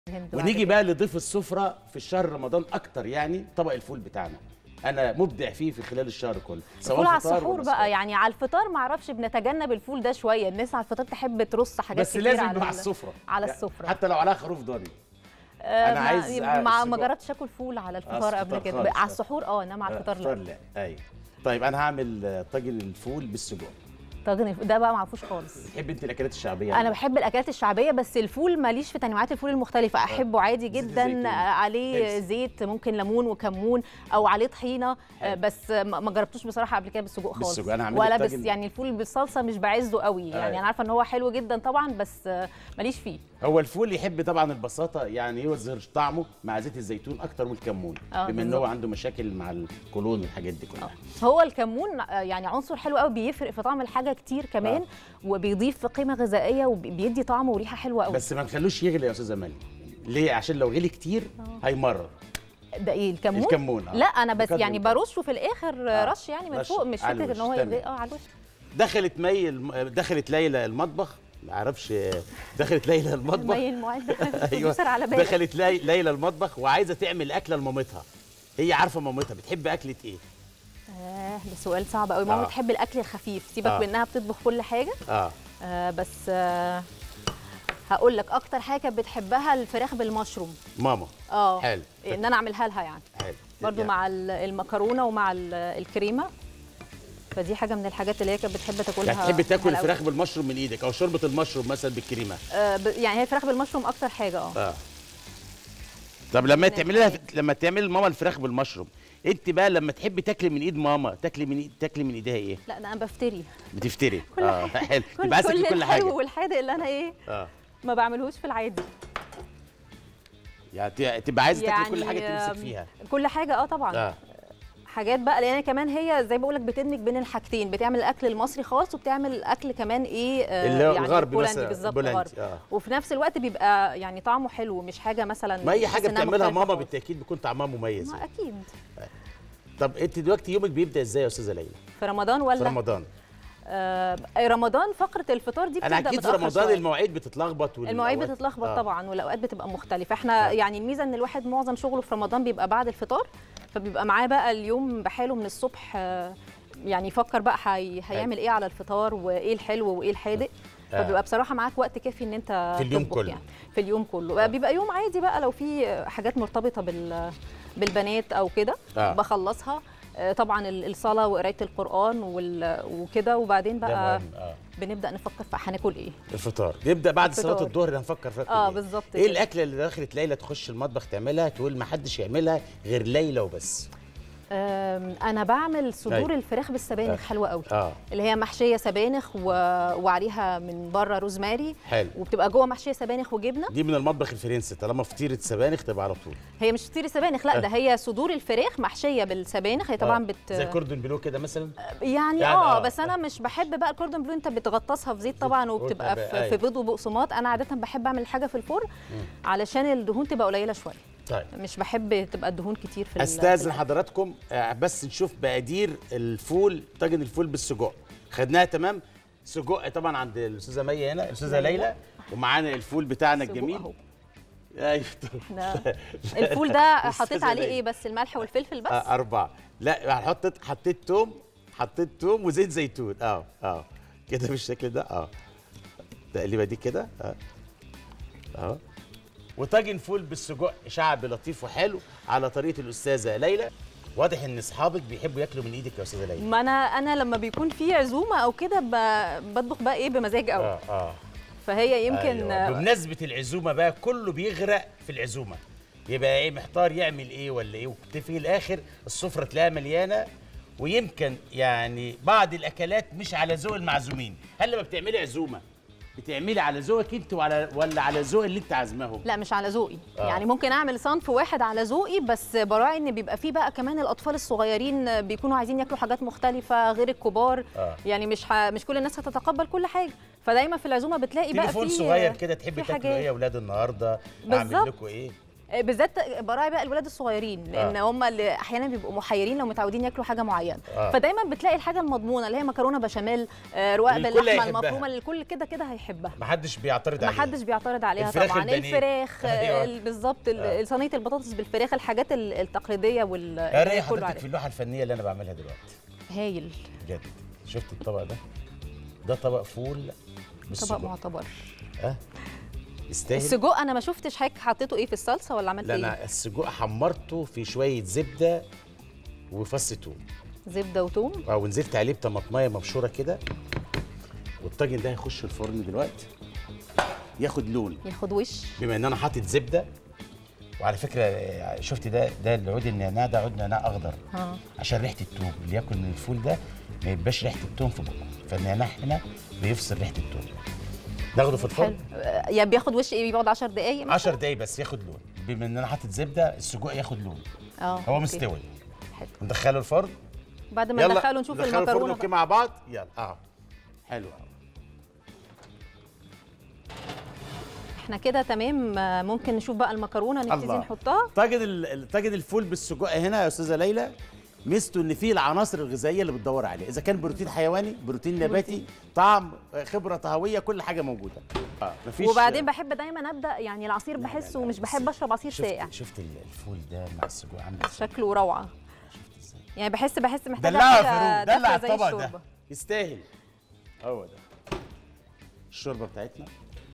فهمت بعد ونيجي كده. بقى لضيف السفره في الشهر رمضان اكتر يعني طبق الفول بتاعنا انا مبدع فيه في خلال الشهر كله الفول على فطار السحور ولا بقى سحور. يعني على الفطار ما اعرفش بنتجنب الفول ده شويه الناس على الفطار تحب ترص حاجات بس كتير لازم على يبقى على ال- السفره على يعني السفرة. حتى لو عليها خروف ضاني آه، أنا ما- عايز ما ما السجق. جربتش اكل فول على الفطار قبل الفطار كده خالص. على السحور اه انما على الفطار لا لا ايوه طيب انا هعمل آه، طاجن الفول بالسجق طاجن الف- ده بقى ما عرفوش خالص تحب انت الاكلات الشعبيه انا بحب الاكلات الشعبيه بس الفول ماليش في تنوعات الفول المختلفه احبه عادي زيت جدا الزيتون. آه، عليه هيلثي. زيت ممكن ليمون وكمون او عليه طحينه آه، بس ما ما جربتوش بصراحه قبل كده بالسجق خالص بالسجق. أنا هعمل ولا لك بس طاجن- يعني الفول بالصلصه مش بعزه قوي يعني أيوة. انا عارفه ان هو حلو جدا طبعا بس آه، ماليش فيه هو الفول يحب طبعا البساطه يعني يظهر طعمه مع زيت الزيتون اكتر من الكمون آه، بما ان هو بالظبط. عنده مشاكل مع القولون والحاجات دي كلها هو الكمون آه، يعني عنصر حلو قوي بيفرق في طعم الحاجه كتير كمان وبيضيف قيمه غذائيه وبيدي طعم وريحه حلوه قوي بس ما نخلوش يغلي يا استاذه مالي ليه عشان لو غلي كتير هيمرر ده ايه الكمون الكمون، آه. لا انا بس بقدر يعني الإمكان. برشه في الاخر آه. آه، رش يعني من رش فوق مش على فكره ان الوش، هو تمام. يغلي اه على الوش دخلت مي الم... دخلت ليلى المطبخ ما اعرفش دخلت ليلى المطبخ مي المعد ايوه بروديوسر على بالي دخلت لي... ليلى المطبخ وعايزه تعمل اكله لمامتها هي عارفه مامتها بتحب اكله ايه آه ده سؤال صعب قوي ماما آه. بتحب الاكل الخفيف سيبك آه. من انها بتطبخ كل حاجه اه آه بس آه هقول لك اكتر حاجه كانت بتحبها الفراخ بالمشروم ماما اه حلو ان انا اعملها لها يعني حلو برضو يعني مع ال- المكرونه ومع ال- الكريمه فدي حاجه من الحاجات اللي هي كانت بتحب تاكلها يعني تحب تاكل حلوة قوي. الفراخ بالمشروم من ايدك او شوربه المشروم مثلا بالكريمه آه ب- يعني هي الفراخ بالمشروم اكتر حاجه اه اه طب لما من تعملي لها الحاجات. لما تعملي لماما الفراخ بالمشروم انت بقى لما تحبي تاكلي من ايد ماما تاكلي من إيد... تاكلي من ايديها ايه لا ده انا بفتري بتفتري كل اه حاجة. حلو كل يبقى عايزة كل تاكلي كل الحلو حاجه والحادق اللي انا ايه اه ما بعملهوش في العادي يعني ت- تبقى عايزه تاكلي كل حاجه آم، تمسك فيها كل حاجه اه طبعا اه حاجات بقى لان كمان هي زي بقول لك بتدمج بين الحاجتين بتعمل الاكل المصري خاص وبتعمل الاكل كمان ايه آه، اللي هو يعني الغربي بولندي مثلا، بالظبط بولندي، غربي آه. وفي نفس الوقت بيبقى يعني طعمه حلو مش حاجه مثلا ما اي تحس حاجه إنها بتعملها مختلفة ماما خالص. بالتاكيد بيكون طعمها مميز ما يعني. اكيد طب انت دلوقتي يومك بيبدا ازاي يا استاذه ليلى في رمضان ولا في رمضان آه رمضان فقره الفطار دي انا بتبدا اكيد في متأخر رمضان شوية. المواعيد بتتلخبط والأوقات- المواعيد بتتلخبط آه. طبعا والاوقات بتبقى مختلفه احنا آه. يعني الميزه ان الواحد معظم شغله في رمضان بيبقى بعد الفطار فبيبقى معاه بقى اليوم بحاله من الصبح آه، يعني يفكر بقى هي... هيعمل ايه على الفطار وايه الحلو وايه الحادق آه. فبيبقى بصراحه معاك وقت كافي ان انت في اليوم تطبخ كله. يعني في اليوم كله بيبقى يوم عادي بقى لو في حاجات مرتبطه بال بالبنات او كده آه. بخلصها آه، طبعا ال- الصلاه وقرايه القران وال- وكده وبعدين ده بقى مهم اه بنبدا نفكر في هناكل ايه الفطار نبدا بعد صلاه الفطار. الظهر هنفكر فيها اه كل إيه. بالظبط ايه كده. الاكله اللي دخلت ليلى تخش المطبخ تعملها تقول ما حدش يعملها غير ليلى وبس أم، انا بعمل صدور أيوة. الفراخ بالسبانخ آه. حلوه قوي اه اللي هي محشيه سبانخ و... وعليها من بره روزماري حلو وبتبقى جوه محشيه سبانخ وجبنه دي من المطبخ الفرنسي طالما فطيره سبانخ تبقى على طول هي مش فطير سبانخ لا آه. ده هي صدور الفراخ محشيه بالسبانخ هي طبعا آه. بت زي كوردون بلو كده مثلا يعني, يعني اه آه. بس انا مش بحب بقى الكوردون بلو انت بتغطسها في زيت طبعا وبتبقى وتبقى- في, أيوة. في بيض وبقسماط انا عاده بحب اعمل حاجه في الفرن علشان الدهون تبقى قليله شويه طيب مش بحب تبقى الدهون كتير في ال- في استاذن الأكل. حضراتكم آه، بس نشوف مقادير الفول طاجن الفول بالسجق خدناها تمام سجق طبعا عند الاستاذه مي هنا الاستاذه ليلى. ليلى ومعانا الفول بتاعنا سجق الجميل أهو. ايوه احنا الفول ده حطيت أستاذة عليه ليلى. ايه بس الملح والفلفل بس آه أربعة لا حطيت حطيت توم حطيت توم وزيت زيتون اه اه كده بالشكل ده اه تقليبه دي كده اه اه وطاجن فول بالسجق شعبي لطيف وحلو على طريقه الاستاذه ليلى واضح ان اصحابك بيحبوا ياكلوا من ايدك يا استاذه ليلى ما انا انا لما بيكون في عزومه او كده ب- بطبخ بقى ايه بمزاج قوي اه اه فهي يمكن أيوة. آه، بمناسبه العزومه بقى كله بيغرق في العزومه يبقى ايه محتار يعمل ايه ولا ايه وفي الاخر السفره تلاقيها مليانه ويمكن يعني بعض الاكلات مش على ذوق المعزومين هل لما بتعملي عزومه بتعملي على ذوقك انت وعلى ولا على ذوق اللي انت عازماهم لا مش على ذوقي آه. يعني ممكن اعمل صنف واحد على ذوقي بس براعي ان بيبقى فيه بقى كمان الاطفال الصغيرين بيكونوا عايزين ياكلوا حاجات مختلفه غير الكبار آه. يعني مش ح... مش كل الناس هتتقبل كل حاجه فدايما في العزومه بتلاقي بقى تليفون في صغير كده تحب في تاكلوا حاجات. ايه يا اولاد النهارده اعمل بالظبط. لكم ايه آه، بالذات براعي بقى الولاد الصغيرين لان آه. هم اللي احيانا بيبقوا محيرين لو متعودين ياكلوا حاجه معينه آه. فدايما بتلاقي الحاجه المضمونه اللي هي مكرونه بشاميل آه، رقاق الكل باللحمه هيحبها. المفرومه اللي الكل كده كده هيحبها محدش بيعترض ما عليها حدش بيعترض عليها الفراخ طبعا البانيه. الفراخ أيوة. ال- بالظبط ال- آه. صينيه البطاطس بالفراخ الحاجات ال- التقليديه وال يا ريت كله حضرتك عليها. في اللوحه الفنيه اللي انا بعملها دلوقتي هايل بجد شفت الطبق ده ده طبق فول طبق بالسجق معتبر ها يستاهل السجق انا ما شفتش حضرتك حطيته ايه في الصلصه ولا عملت لا ايه انا السجق حمرته في شويه زبده وفص توم زبده وتوم اه ونزلت عليه بطماطمايه مبشوره كده والطاجن ده هيخش الفرن دلوقتي ياخد لون ياخد وش بما ان انا حاطط زبده وعلى فكره آه، شفت ده ده العود النعناع ده عود نعناع اخضر اه عشان ريحه التوم اللي ياكل من الفول ده ما يبقاش ريحه التوم في بقه فالنعناع هنا بيفصل ريحه التوم ناخده في الفرن حلو آه، يعني بياخد وش ايه بيقعد 10 دقايق مثلاً؟ 10 دقايق بس ياخد لون بما ان انا حاطط زبده السجق ياخد لون اه هو أوكي. مستوي حلو ندخله الفرن بعد ما ندخله نشوف ندخله الفرن المكرونه اوكي بقى. مع بعض يلا اه حلو أوي. احنا كده تمام آه، ممكن نشوف بقى المكرونه نبتدي الله. نحطها طاجن ال- طاجن الفول بالسجق هنا يا استاذه ليلى ميزته ان فيه العناصر الغذائيه اللي بتدور عليها اذا كان بروتين حيواني بروتين نباتي طعم آه، خبره طهويه كل حاجه موجوده اه مفيش وبعدين بحب دايما ابدا يعني العصير لا، بحسه لا، ومش بس بحب اشرب عصير شفت ساقع شفت ال- الفول ده مع السجق عامل ازاي شكله روعه شفت ازاي يعني بحس بحس محتاجه دلعها يا حاجه فاروق دلع دافية زي الطبق الشوربه ده يستاهل هو ده الشوربه بتاعتنا